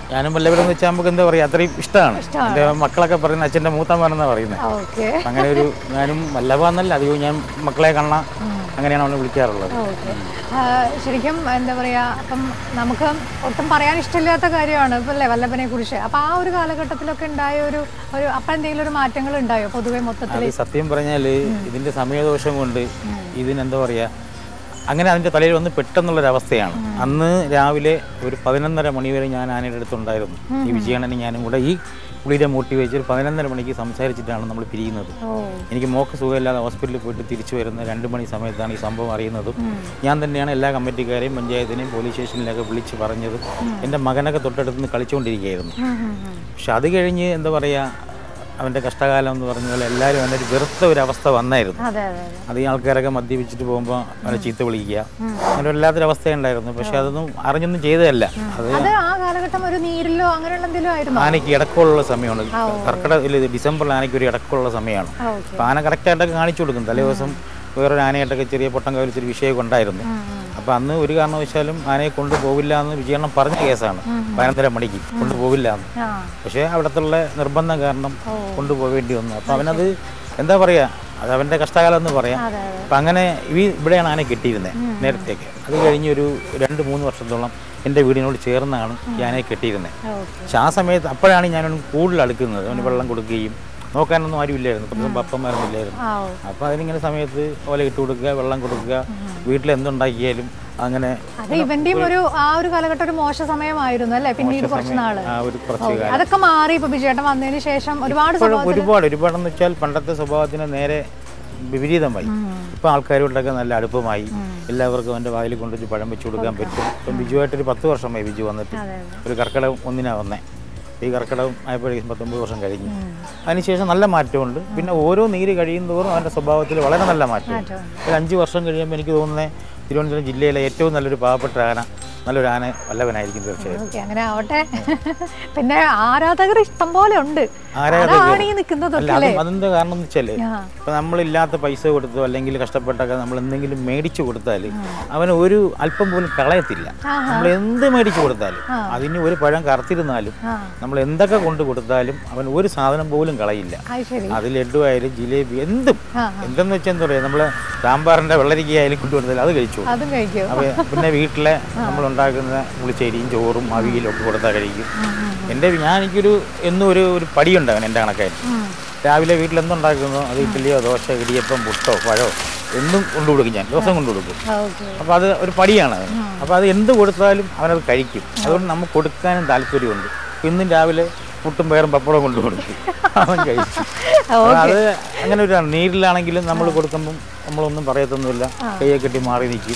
ഞാനും വല്ലവരെന്ന് വെച്ചാൽ നമുക്ക് എന്താ പറയുക അത്രയും ഇഷ്ടമാണ് എൻ്റെ മക്കളൊക്കെ പറയുന്നത് അച്ഛൻ്റെ മൂത്തമ്മനെന്നാണ് പറയുന്നത് ഓക്കെ അങ്ങനെ ഒരു ഞാനും വല്ലഭ എന്നല്ല അധികവും ഞാൻ മക്കളെ കാണാൻ അങ്ങനെയാണ് അവനെ വിളിക്കാറുള്ളത് ഓക്കെ ശരിക്കും എന്താ പറയാ അപ്പം നമുക്ക് ഒട്ടും പറയാൻ ഇഷ്ടമില്ലാത്ത കാര്യമാണ് ഇപ്പം അല്ലേ വല്ലഭനെ കുറിച്ച് അപ്പം ആ ഒരു കാലഘട്ടത്തിലൊക്കെ ഉണ്ടായ ഒരു ഒരു അപ്പം എന്തെങ്കിലും ഒരു മാറ്റങ്ങൾ ഉണ്ടായോ പൊതുവെ മൊത്തത്തിൽ അത് സത്യം പറഞ്ഞാൽ ഇതിൻ്റെ സമയദോഷം കൊണ്ട് ഇതിനെന്താ പറയുക അങ്ങനെ അതിൻ്റെ തലയിൽ വന്ന് പെട്ടെന്നുള്ളൊരവസ്ഥയാണ് അന്ന് രാവിലെ ഒരു പതിനൊന്നര മണി വരെ ഞാൻ ആനയുടെ അടുത്തുണ്ടായിരുന്നു ഈ വിജയണ്ണനും ഞാനും കൂടെ ഈ പുള്ളിയുടെ മോട്ടി വെച്ച് ഒരു പതിനൊന്നര മണിക്ക് സംസാരിച്ചിട്ടാണ് നമ്മൾ പിരിയുന്നത് ഓ എനിക്ക് മോക്ക് സുഖമില്ലാതെ ഹോസ്പിറ്റലിൽ പോയിട്ട് തിരിച്ചു വരുന്ന രണ്ട് മണി സമയത്താണ് ഈ സംഭവം അറിയുന്നതും ഞാൻ തന്നെയാണ് എല്ലാ കമ്മിറ്റിക്കാരെയും പഞ്ചായത്തിനെയും പോലീസ് സ്റ്റേഷനിലൊക്കെ വിളിച്ച് പറഞ്ഞതും എൻ്റെ മകനൊക്കെ തൊട്ടടുത്ത് നിന്ന് കളിച്ചുകൊണ്ടിരിക്കുകയായിരുന്നു ഉം, ഉം, ഉം. പക്ഷെ അത് കഴിഞ്ഞ് എന്താ പറയുക അവൻ്റെ കഷ്ടകാലം എന്ന് പറഞ്ഞ പോലെ എല്ലാവരും അവൻ്റെ ഒരു വെറുത്ത ഒരു അവസ്ഥ വന്നായിരുന്നു അതെ അതെ അതെ അത് ഈ ആൾക്കാരൊക്കെ മദ്യപിച്ചിട്ട് പോകുമ്പോൾ അവനെ ചീത്ത വിളിക്കുക അങ്ങനെ വല്ലാത്തൊരു അവസ്ഥയുണ്ടായിരുന്നു പക്ഷെ അതൊന്നും അറിഞ്ഞൊന്നും ചെയ്തതല്ല അത് അത് ആ കാലഘട്ടം ഒരു നീരിലോ അങ്ങനെയുള്ള എന്തെങ്കിലും ആയിരുന്നോ ആനയ്ക്ക് ഇടക്കമുള്ള സമയമാണ് കർക്കിടക ഇല്ല, ഡിസംബറിൽ ആനയ്ക്ക് ഒരു ഇടക്കമുള്ള സമയമാണ് ഓക്കെ അപ്പോൾ ആന കറക്റ്റായിട്ടൊക്കെ കാണിച്ചു കൊടുക്കും തലേ ദിവസം വേറൊരു ആനയായിട്ടൊക്കെ ചെറിയ പൊട്ടം കവലിച്ചൊരു വിഷയമൊക്കെ ഉണ്ടായിരുന്നു അപ്പോൾ അന്ന് ഒരു കാരണവശാലും ആനയെ കൊണ്ടുപോകില്ല എന്ന് വിജയണ്ണം പറഞ്ഞ കേസാണ് പതിനൊന്നര മണിക്ക് കൊണ്ടുപോകില്ല എന്ന് ആ പക്ഷേ അവിടത്തുള്ള നിർബന്ധം കാരണം കൊണ്ടുപോകേണ്ടി വന്നു അപ്പോൾ അവനത് എന്താ പറയുക അത് അവൻ്റെ കഷ്ടകാലം എന്ന് പറയാം അതെ അതെ അപ്പം അങ്ങനെ ഈ ഇവിടെയാണ് ആന കെട്ടിയിരുന്നത് നേരത്തേക്ക് അത് കഴിഞ്ഞ് ഒരു രണ്ട് മൂന്ന് വർഷത്തോളം എൻ്റെ വീടിനോട് ചേർന്നാണ് ഈ ആനയെ കെട്ടിയിരുന്നത് ഓക്കെ പക്ഷെ ആ സമയത്ത് അപ്പോഴാണ് ഞാൻ അവന് കൂടുതൽ അടുക്കുന്നത് അവന് വെള്ളം കൊടുക്കുകയും നോക്കാനൊന്നും ആരും ഇല്ലായിരുന്നു പ്രത്യേകം പപ്പന്മാരൊന്നും ഇല്ലായിരുന്നു ആ ഓ അപ്പോൾ അതിനിങ്ങനെ സമയത്ത് ഓല ഇട്ട് കൊടുക്കുക വെള്ളം കൊടുക്കുക വീട്ടിൽ എന്തുണ്ടാക്കിയാലും അങ്ങനെ അത് ഇവന്റെയും ഒരു ആ ഒരു കാലഘട്ടം ഒരു മോശ സമയമായിരുന്നു അല്ലേ പിന്നീട് കുറച്ച് നാള് ആ ഒരു കുറച്ച് ഓ, അതൊക്കെ മാറി ഇപ്പൊ ബിജേട്ടൻ വന്നതിന് ശേഷം ഒരുപാട് ഇപ്പോഴും സ്വഭാവത്തിൽ ഒരുപാട് ഒരുപാടെന്ന് വെച്ചാൽ പണ്ടത്തെ സ്വഭാവത്തിന് നേരെ വിപരീതമായി ഇപ്പം ആൾക്കാരോട്ടൊക്കെ നല്ല അടുപ്പമായി എല്ലാവർക്കും എൻ്റെ വായിൽ കൊണ്ടുവച്ച് പഴം വെച്ച് കൊടുക്കാൻ പറ്റും ഇപ്പം ബിജുവായിട്ടൊരു പത്ത് വർഷമായി ബിജു വന്നിട്ട് അതെ അതെ ഒരു കർക്കിടകം ഒന്നിനാണ് വന്നേ ഈ കർക്കിടകം ആയപ്പോഴേക്കും പത്തൊമ്പത് വർഷം കഴിഞ്ഞു അതിനുശേഷം നല്ല മാറ്റമുണ്ട് പിന്നെ ഓരോ നീര് കഴിയും തോറും അവൻ്റെ സ്വഭാവത്തിൽ വളരെ നല്ല മാറ്റമുണ്ട് മാറ്റമുണ്ട്. ഒരു അഞ്ച് വർഷം കഴിയുമ്പോൾ എനിക്ക് തോന്നുന്നത് തിരുവനന്തപുരം ജില്ലയിലെ ഏറ്റവും നല്ലൊരു പാവപ്പെട്ട ആന നല്ലൊരു ആന വല്ലവനായിരിക്കും തീർച്ചയായും ഓക്കെ അങ്ങനെ ആവട്ടെ പിന്നെ ആരാധകർ ഇഷ്ടം പോലെ ഉണ്ട് ആരാധകർ- അതാണ് ഈ നിൽക്കുന്നതൊക്കെ അല്ല അല്ലേ അത് അതെന്താ കാരണം എന്ന് വെച്ചാൽ ആ. ഇപ്പം നമ്മളില്ലാത്ത പൈസ കൊടുത്തോ അല്ലെങ്കിൽ കഷ്ടപ്പെട്ടൊക്കെ നമ്മൾ എന്തെങ്കിലും മേടിച്ചു കൊടുത്താൽ അവന് ഒരു അല്പം പോലും കളയത്തില്ല നമ്മൾ എന്ത് മേടിച്ചു കൊടുത്താലും അതിന് ഒരു പഴം കറുത്തിരുന്നാലും ആ നമ്മൾ എന്തൊക്കെ കൊണ്ട് കൊടുത്താലും അവൻ ഒരു സാധനം പോലും കളയില്ല അത് ശരി അത് ലഡു ആയാലും ജിലേബി എന്തും ആ എന്തെന്ന് വെച്ചാൽ എന്താ പറയുക നമ്മൾ സാമ്പാറിൻ്റെ വെള്ളരിക്ക ആയാലും കൊണ്ടുകൊടുത്താൽ അത് കഴിച്ചു അതും കഴിക്കും അപ്പോൾ പിന്നെ വീട്ടിലെ നമ്മൾ ഉണ്ടാക്കുന്ന പുളിശ്ശേരിയും ചോറും അവിയലും ഒക്കെ കൊടുത്താൽ കഴിക്കും എൻ്റെ ഞാൻ എനിക്കൊരു എന്നും ഒരു ഒരു പടിയുണ്ടാവും എൻ്റെ കണക്കായി രാവിലെ വീട്ടിൽ എന്തുണ്ടാക്കുന്നോ അത് ഇഡ്ഡലിയോ ദോശ ഇടിയപ്പം പുട്ടോ പഴോ എന്തും കൊണ്ടു കൊടുക്കും ഞാൻ ദിവസം കൊണ്ടു കൊടുക്കും ഓക്കെ അപ്പോൾ അത് ഒരു പടിയാണ് അത് അപ്പോൾ അത് എന്ത് കൊടുത്താലും അവനത് കഴിക്കും അതുകൊണ്ട് നമുക്ക് കൊടുക്കാനും താല്പര്യമുണ്ട് ഇന്നും രാവിലെ പുട്ടും പേറും പപ്പടവും കൊണ്ടു കൊടുക്കും അവൻ കഴിച്ചു അപ്പോൾ അത് അങ്ങനെ ഒരു നീരിലാണെങ്കിലും നമ്മൾ കൊടുക്കുമ്പം നമ്മളൊന്നും പറയത്തൊന്നുമില്ല കയ്യെ കെട്ടി മാറി നിൽക്കും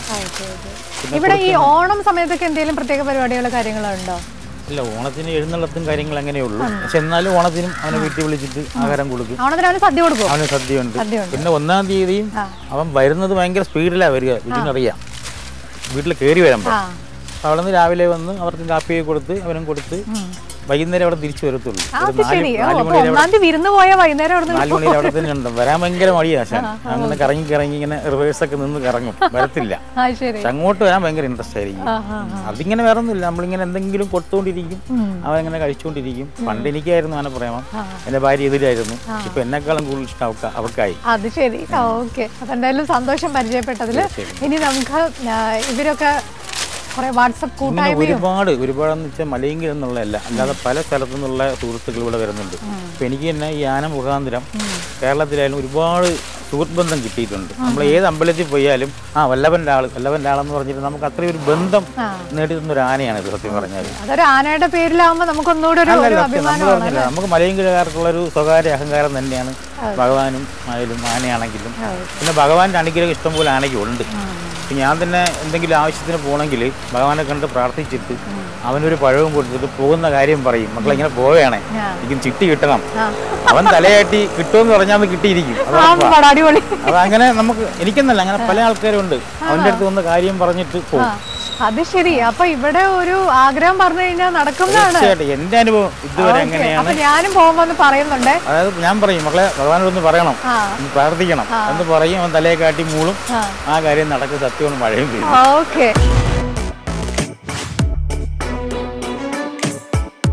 ഇവിടെ ഈ ഓണം സമയത്തൊക്കെ എന്തെങ്കിലും പ്രത്യേക പരിപാടികളോ കാര്യങ്ങളോ ഉണ്ടോ ഇല്ല ഓണത്തിന് എഴുന്നള്ളത്തും കാര്യങ്ങൾ അങ്ങനെ ഉള്ളൂ പക്ഷെ എന്നാലും ഓണത്തിനും അവനെ വീട്ടിൽ വിളിച്ചിട്ട് ആഹാരം കൊടുക്കും ഓണത്തിന് അവന് സദ്യ കൊടുക്കും അവന് സദ്യയുണ്ട് സദ്യയുണ്ട്. പിന്നെ ഒന്നാം തീയതിയും ആ. അവൻ വരുന്നത് ഭയങ്കര സ്പീഡിലാണ് വരിക ഇതിനറിയാം വീട്ടിൽ കയറി വരുമ്പോൾ ആ അവിടെ നിന്ന് രാവിലെ വന്ന് അവർക്ക് കാപ്പിയൊക്കെ കൊടുത്ത് അവനും കൊടുത്ത് വൈകുന്നേരം അവിടെ തിരിച്ചു വരത്തുള്ളൂ ആ, ഒരു അത് നാല് ശരി ഓ, നാല് അപ്പൊ മണിയിൽ ഒന്നാം തീയതി വിരുന്ന് പോയാൽ വൈകുന്നേരം അവിടെ നാല് മണിയിൽ അവിടെ തന്നെ ഉണ്ട് വരാൻ ഭയങ്കര മടിയാശാൻ അങ്ങനെ കറങ്ങി കറങ്ങി ഇങ്ങനെ റിവേഴ്സൊക്കെ നിന്ന് കറങ്ങും വരത്തില്ല ആ ശരി പക്ഷെ അങ്ങോട്ട് വരാൻ ഭയങ്കര ഇൻട്രസ്റ്റ് ആയിരിക്കും ആ ആ അതിങ്ങനെ വേറെ ഒന്നുമില്ല നമ്മളിങ്ങനെ എന്തെങ്കിലും കൊടുത്തുകൊണ്ടിരിക്കും അവനിങ്ങനെ കഴിച്ചുകൊണ്ടിരിക്കും പണ്ട് എനിക്കായിരുന്നു അവനെ പ്രേമം എൻ്റെ ഭാര്യ എതിരായിരുന്നു ഇപ്പൊ എന്നെക്കാളും കൂടുതൽ ഇഷ്ടം അവൾക്ക് അവൾക്കായി അത് ശരി ഓക്കെ അപ്പൊ എന്തായാലും സന്തോഷം പരിചയപ്പെട്ടതിൽ ഇനി നമുക്ക് ആ, ഇവരൊക്കെ കുറെ വാട്സപ്പ് ഇങ്ങനെ കൂട്ടായ്മയും ഒരുപാട് ഒരുപാടെന്ന് വെച്ചാൽ മലയെങ്കിൽ എന്നുള്ളതല്ല അല്ലാതെ പല സ്ഥലത്തു നിന്നുള്ള സുഹൃത്തുക്കൾ ഇവിടെ വരുന്നുണ്ട് ഇപ്പൊ എനിക്ക് തന്നെ ഈ ആന മുഖാന്തരം കേരളത്തിലായാലും ഒരുപാട് സുഹൃത്ത് ബന്ധം കിട്ടിയിട്ടുണ്ട് നമ്മൾ ഏത് അമ്പലത്തിൽ പോയാലും ആ വല്ലവൻ്റെ ആള് വല്ലവൻ്റെ ആളെന്ന് പറഞ്ഞിട്ട് നമുക്ക് അത്രയും ഒരു ബന്ധം നേടിയിരുന്ന ഒരു ആനയാണ് ഇത് സത്യം പറഞ്ഞാൽ അതൊരു ആനയുടെ പേരിലാവുമ്പോ നമുക്ക് ഒന്നുകൂടെ ഒരു ഒരു നമ്മൾ അഭിമാനമാണ് പറഞ്ഞില്ല നമുക്ക് മലയങ്കിഴക്കാർക്കുള്ള ഒരു സ്വകാര്യ അഹങ്കാരം തന്നെയാണ് ഭഗവാനും ആയാലും ആനയാണെങ്കിലും പിന്നെ ഭഗവാന്റെ അനുഗ്രഹം ഇഷ്ടംപോലെ ആനയ്ക്ക് ഉണ്ട് ഇപ്പം ഞാൻ തന്നെ എന്തെങ്കിലും ആവശ്യത്തിന് പോകണമെങ്കിൽ ഭഗവാനെ കണ്ട് പ്രാർത്ഥിച്ചിട്ട് അവനൊരു പഴവും കൊടുത്തിട്ട് പോകുന്ന കാര്യം പറയും മക്കളെ ഇങ്ങനെ പോവുകയാണേ എനിക്ക് ചിട്ടി കിട്ടണം അവൻ തലയാട്ടി കിട്ടുമെന്ന് പറഞ്ഞാൽ അവൻ കിട്ടിയിരിക്കും അത് ആ, ഉറപ്പാ. പടാ, അടിപൊളി അത് അങ്ങനെ നമുക്ക് എനിക്കെന്നല്ല അങ്ങനെ പല ആൾക്കാരും ഉണ്ട് അവൻ്റെ അടുത്ത് വന്ന കാര്യം പറഞ്ഞിട്ട് പോകും അത് ശരി അപ്പൊ ഇവിടെ ഒരു ആഗ്രഹം പറഞ്ഞു കഴിഞ്ഞാൽ നടക്കുന്നതാണ് തീർച്ചയായിട്ടും എൻ്റെ അനുഭവം ഇതുവരെ എങ്ങനെയാണ് അപ്പൊ ഞാനും പോകുമ്പോ ഒന്ന് പറയുന്നുണ്ട് അതായത് ഞാൻ പറയും മക്കളെ ഭഗവാനോടൊന്ന് പറയണം ആ. ഒന്ന് പ്രാർത്ഥിക്കണം എന്ന് പറയും അവൻ തലയെ കാട്ടി മൂളും ആ. ആ കാര്യം നടക്കും സത്യമാണ് മഴയും പെയ്യും ഓക്കെ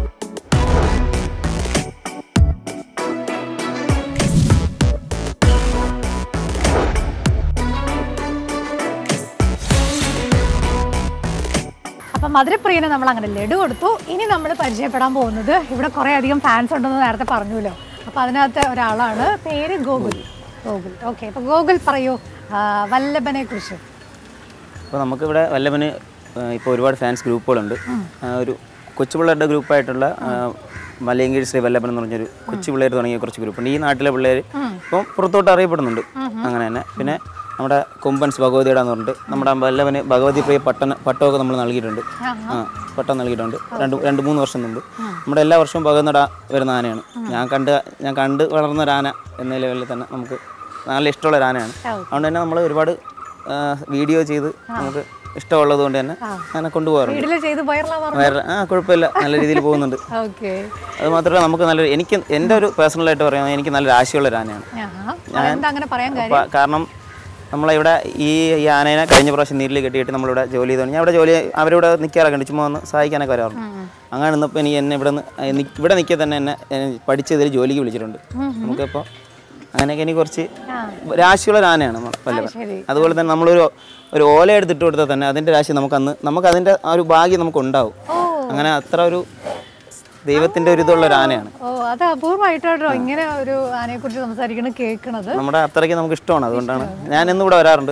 മധുരപ്രിയന് നമ്മൾ അങ്ങനെ ലഡു കൊടുത്തു ഇനി നമ്മൾ പരിചയപ്പെടാൻ പോകുന്നത് ഇവിടെ കുറേ അധികം ഫാൻസ് ഉണ്ടെന്ന് നേരത്തെ പറഞ്ഞല്ലോ അപ്പോൾ അതിനകത്ത് ഒരാളാണ് പേര് ഗോകുൽ ഗോകുൽ ഓക്കെ അപ്പോൾ ഗോകുൽ പറയൂ ആ, വല്ലഭനെ കുറിച്ച് അപ്പോൾ നമുക്കിവിടെ വല്ലഭന് ഇപ്പോൾ ഒരുപാട് ഫാൻസ് ഗ്രൂപ്പുകളുണ്ട് ആ, ഒരു കൊച്ചു പിള്ളേരുടെ ഗ്രൂപ്പായിട്ടുള്ള മലയങ്കീഴ് ശ്രീ വല്ലഭൻ എന്ന് പറഞ്ഞൊരു കൊച്ചു പിള്ളേർ തുടങ്ങിയ കുറച്ച് ഗ്രൂപ്പുണ്ട് ഈ നാട്ടിലെ പിള്ളേർ ഇപ്പം പുറത്തോട്ട് അറിയപ്പെടുന്നുണ്ട് അങ്ങനെ തന്നെ പിന്നെ നമ്മുടെ കൊമ്പൻസ് ഭഗവതിയുടെ എന്ന് പറഞ്ഞിട്ട് നമ്മുടെ വല്ലഭന് ഭഗവതി പ്രിയ പട്ടണ പട്ടമൊക്കെ നമ്മൾ നൽകിയിട്ടുണ്ട് ആ പട്ടം നൽകിയിട്ടുണ്ട് രണ്ട് രണ്ട് മൂന്ന് വർഷം മുമ്പ് നമ്മുടെ എല്ലാ വർഷവും ഭഗവതിട വരുന്ന ആനയാണ് ഞാൻ കണ്ട് ഞാൻ കണ്ട് വളർന്ന ഒരു ആന എന്ന ലെവലിൽ തന്നെ നമുക്ക് നല്ല ഇഷ്ടമുള്ള ഒരു ആനയാണ് അതുകൊണ്ട് തന്നെ നമ്മൾ ഒരുപാട് ആ, വീഡിയോ ചെയ്ത് നമുക്ക് ഇഷ്ടമുള്ളത് കൊണ്ട് തന്നെ അങ്ങനെ കൊണ്ടുപോകാറുണ്ട് വീട്ടിൽ ചെയ്ത് വൈറലാവാറ് വേറെ ആ കുഴപ്പമില്ല നല്ല രീതിയിൽ പോകുന്നുണ്ട് ഓക്കെ അത് മാത്രമല്ല നമുക്ക് നല്ലൊരു എനിക്ക് എൻ്റെ ഒരു പേഴ്സണലായിട്ട് പറയുന്നത് എനിക്ക് നല്ലൊരു ആശയമുള്ള ഒരു ആനയാണ് എന്താ അങ്ങനെ പറയാൻ കാര്യം അപ്പൊ കാരണം നമ്മളിവിടെ ഈ ഈ ആനേനെ കഴിഞ്ഞ പ്രാവശ്യം നീരിൽ കെട്ടിയിട്ട് നമ്മളിവിടെ ജോലി ചെയ്തു ഞാൻ ഇവിടെ ജോലി അവരിവിടെ നിൽക്കാറൊക്കെ ഉണ്ട് ചുമ്മാ വന്ന് സഹായിക്കാനൊക്കെ വരാറുണ്ട് അങ്ങനെ നിന്നപ്പോൾ എനിക്ക് എന്നെ ഇവിടെ നിന്ന് ഇവിടെ നിൽക്കുക തന്നെ എന്നെ എന്നെ പഠിച്ചതിൽ ജോലിക്ക് വിളിച്ചിട്ടുണ്ട് നമുക്കിപ്പോൾ അങ്ങനെയൊക്കെ എനിക്ക് കുറച്ച് രാശിയുള്ള ഒരു ആനയാണ് നമ്മ- വല്ലഭൻ ശരി. അതുപോലെ തന്നെ നമ്മളൊരു ഒരു ഓല എടുത്തിട്ട് കൊടുത്താൽ തന്നെ അതിൻ്റെ രാശി നമുക്കന്ന് നമുക്ക് അതിൻ്റെ ആ ഒരു ഭാഗ്യം നമുക്ക് ഉണ്ടാവും അങ്ങനെ അത്ര ഒരു ദൈവത്തിൻ്റെ ഒരു ഇതുള്ള ഒരു ആനയാണ് ഓ അത് അപൂർവമായിട്ടോ ഇങ്ങനെ ഒരു ആനയെ കുറിച്ച് സംസാരിക്കണത് കേൾക്കണത് നമ്മുടെ അത്രയ്ക്ക് നമുക്ക് ഇഷ്ടമാണ് അതുകൊണ്ടാണ് ഞാൻ ഇന്ന് ഇവിടെ വരാറുണ്ട്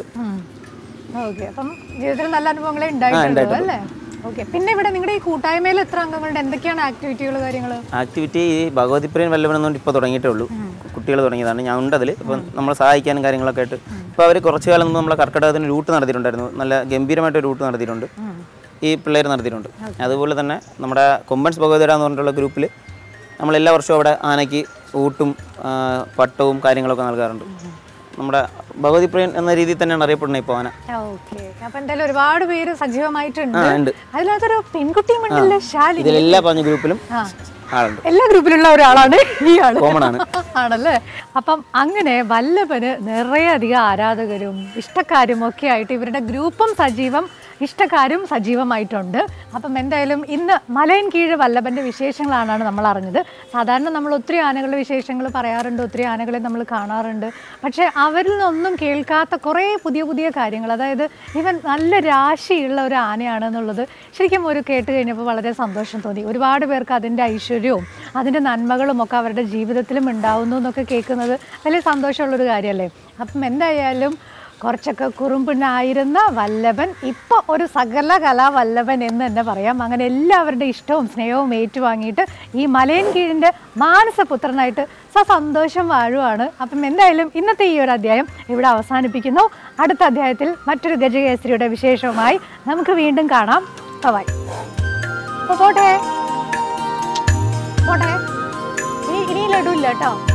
ഓക്കെ അപ്പം ജീവിതത്തിൽ നല്ല അനുഭവങ്ങളെ ഉണ്ടായിട്ടുണ്ടോ അല്ലേ ഓക്കെ പിന്നെ ഇവിടെ നിങ്ങളുടെ ഈ കൂട്ടായ്മയിൽ എത്ര അംഗങ്ങളുണ്ട് എന്തൊക്കെയാണ് ആക്ടിവിറ്റികൾ കാര്യങ്ങൾ ആക്ടിവിറ്റി ഈ ഭഗവതിപ്രിയൻ വല്ലവൻ എന്നുകൊണ്ട് ഇപ്പോൾ തുടങ്ങിയിട്ടേ ഉള്ളൂ കുട്ടികൾ തുടങ്ങിയതാണ് ഞാൻ ഉണ്ട് അതിൽ ഇപ്പം നമ്മളെ സഹായിക്കാനും കാര്യങ്ങളൊക്കെ ആയിട്ട് ഇപ്പോൾ അവർ കുറച്ച് കാലം മുമ്പ് നമ്മളെ കർക്കിടകത്തിന് റൂട്ട് നടത്തിയിട്ടുണ്ടായിരുന്നു നല്ല ഗംഭീരമായിട്ട് റൂട്ട് നടത്തിയിട്ടുണ്ട് ഈ പിള്ളേർ നടത്തിയിട്ടുണ്ട് അതുപോലെ തന്നെ നമ്മുടെ കൊമ്പൻസ് ഭഗവതിയുടെ എന്ന് പറഞ്ഞിട്ടുള്ള ഗ്രൂപ്പിൽ നമ്മൾ എല്ലാ വർഷവും അവിടെ ആനയ്ക്ക് ഊട്ടും ആ, പട്ടവും കാര്യങ്ങളൊക്കെ നൽകാറുണ്ട് നമ്മുടെ ഭഗവതിപ്രിയൻ എന്ന രീതിയിൽ തന്നെയാണ് അറിയപ്പെടുന്നത് ഇപ്പോൾ ആന ഓക്കെ അപ്പൊ എന്തായാലും ഒരുപാട് പേര് സജീവമായിട്ടുണ്ട് ആ ഉണ്ട് അതിനകത്തൊരു പെൺകുട്ടിയും ഉണ്ടല്ലോ ശാലിനി ഇതിലെല്ലാ പറഞ്ഞ ഗ്രൂപ്പിലും ആളുണ്ട് എല്ലാ ഗ്രൂപ്പിലുള്ള ഒരാളാണ് ഈ ആള് കോമൺ ആണ് ആണല്ലേ അപ്പം അങ്ങനെ വല്ലഭന് നിറയെ അധികം ആരാധകരും ഇഷ്ടക്കാരും ഒക്കെ ആയിട്ട് ഇവരുടെ ഗ്രൂപ്പും സജീവം ഇഷ്ടക്കാരും സജീവമായിട്ടുണ്ട് അപ്പം എന്തായാലും ഇന്ന് മലയൻ കീഴ് വല്ലഭൻ്റെ വിശേഷങ്ങളാണ് നമ്മൾ അറിഞ്ഞത് സാധാരണ നമ്മൾ ഒത്തിരി ആനകളുടെ വിശേഷങ്ങൾ പറയാറുണ്ട് ഒത്തിരി ആനകളെ നമ്മൾ കാണാറുണ്ട് പക്ഷേ അവരിൽ നിന്നൊന്നും കേൾക്കാത്ത കുറേ പുതിയ പുതിയ കാര്യങ്ങൾ അതായത് ഇവൻ നല്ല രാശിയുള്ള ഒരു ആനയാണ് എന്നുള്ളത് ശരിക്കും ഒരു കേട്ട് കഴിഞ്ഞപ്പോൾ വളരെ സന്തോഷം തോന്നി ഒരുപാട് പേർക്ക് അതിൻ്റെ ഐശ്വര്യവും അതിൻ്റെ നന്മകളും ഒക്കെ അവരുടെ ജീവിതത്തിലും ഉണ്ടാവുന്നു എന്നൊക്കെ കേൾക്കുന്നത് വലിയ സന്തോഷമുള്ളൊരു കാര്യമല്ലേ അപ്പം എന്തായാലും കുറച്ചൊക്കെ കുറുമ്പിനായിരുന്ന വല്ലഭൻ ഇപ്പോൾ ഒരു സകല കലാ വല്ലഭൻ എന്ന് തന്നെ പറയാം അങ്ങനെ എല്ലാവരുടെ ഇഷ്ടവും സ്നേഹവും ഏറ്റുവാങ്ങിയിട്ട് ഈ മലയൻ കീഴിൻ്റെ മാനസപുത്രനായിട്ട് സസന്തോഷം വാഴുവാണ് അപ്പം എന്തായാലും ഇന്നത്തെ ഈ ഒരു അധ്യായം ഇവിടെ അവസാനിപ്പിക്കുന്നു അടുത്ത അധ്യായത്തിൽ മറ്റൊരു ഗജകേസരിയുടെ വിശേഷവുമായി നമുക്ക് വീണ്ടും കാണാം ബൈ അപ്പോൾ പോട്ടെ പോട്ടെ ഇനി ഇനി ലഡു ഇല്ല കേട്ടോ